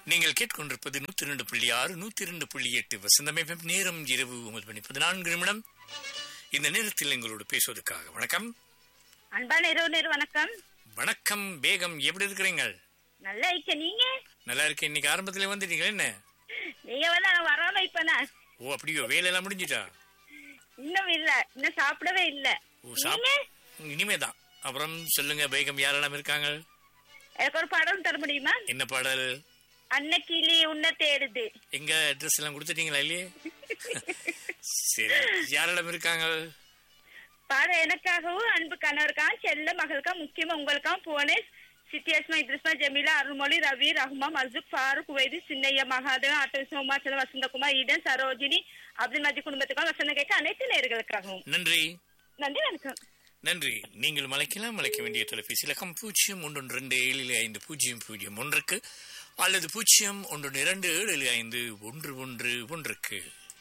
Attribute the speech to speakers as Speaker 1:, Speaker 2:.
Speaker 1: நீங்கள் கேட்கொண்டிருப்பது நூத்தி இரண்டு புள்ளி ஆறு நூத்தி இரண்டு புள்ளி எட்டு வசந்தமைப்பம் நேரம் இரவு ஒன்பது மணி பதினான்கு நிமிடம் இந்த நேரத்தில் எங்களோடு பேசுவதற்காக வணக்கம்
Speaker 2: அன்பான இரவு நேரு வணக்கம்
Speaker 1: வணக்கம் பேகம் எப்படி இருக்கிறீங்க
Speaker 2: நல்லா இருக்க நீங்க
Speaker 1: நல்லா இருக்கேன் இன்னைக்கு ஆரம்பத்துல வந்துட்டீங்க என்ன
Speaker 2: நீங்க வந்து நான் வராம இப்ப நான்
Speaker 1: ஓ அப்படியோ வேலையெல்லாம் முடிஞ்சிட்டா
Speaker 2: இன்னும் இல்ல இன்னும் சாப்பிடவே இல்ல
Speaker 1: ஓ சாப்
Speaker 2: நீங்க
Speaker 1: இனிமேதான் அப்புறம் சொல்லுங்க பேகம் யாரெல்லாம் இருக்காங்க
Speaker 2: எனக்கு ஒரு படம் தர முடியுமா
Speaker 1: என்ன பாடல்
Speaker 2: அன்னக்கிளி உன்ன தேடுது
Speaker 1: எங்க அட்ரஸ் எல்லாம் கொடுத்துட்டீங்களா இல்லையே சரி யாரெல்லாம் இருக்காங்க
Speaker 2: பாடம் எனக்காகவும் அன்பு கணவருக்காக செல்ல மகளுக்கா முக்கியமா உங்களுக்கா போனேன் சித்தியாஸ்மா இத்ரிஸ்மா ஜமீலா அருள்மொழி ரவி ரஹ்மா மஸ்ஜுக் ஃபாரூக் வைதி சின்னையா மகாதேவன் ஆட்டோ உமாச்சலம் வசந்தகுமார் ஈடன் சரோஜினி அப்துல் மஜி குடும்பத்துக்காக வசந்த கேட்க அனைத்து நேர்களுக்காகவும்
Speaker 1: நன்றி
Speaker 2: நன்றி வணக்கம்
Speaker 1: நன்றி நீங்கள் மலைக்கலாம் மலைக்க வேண்டிய தொலைபேசி இலக்கம் பூஜ்ஜியம் ஒன்று ரெண்டு ஏழில் ஐந்து பூஜ்ஜியம் பூஜ்ஜியம் ஒன்றுக்கு அல்லது பூஜ்ஜியம் ஒன்று இரண்டு ஏழில் ஐந்து ஒன்று ஒன்று ஒன்றுக்கு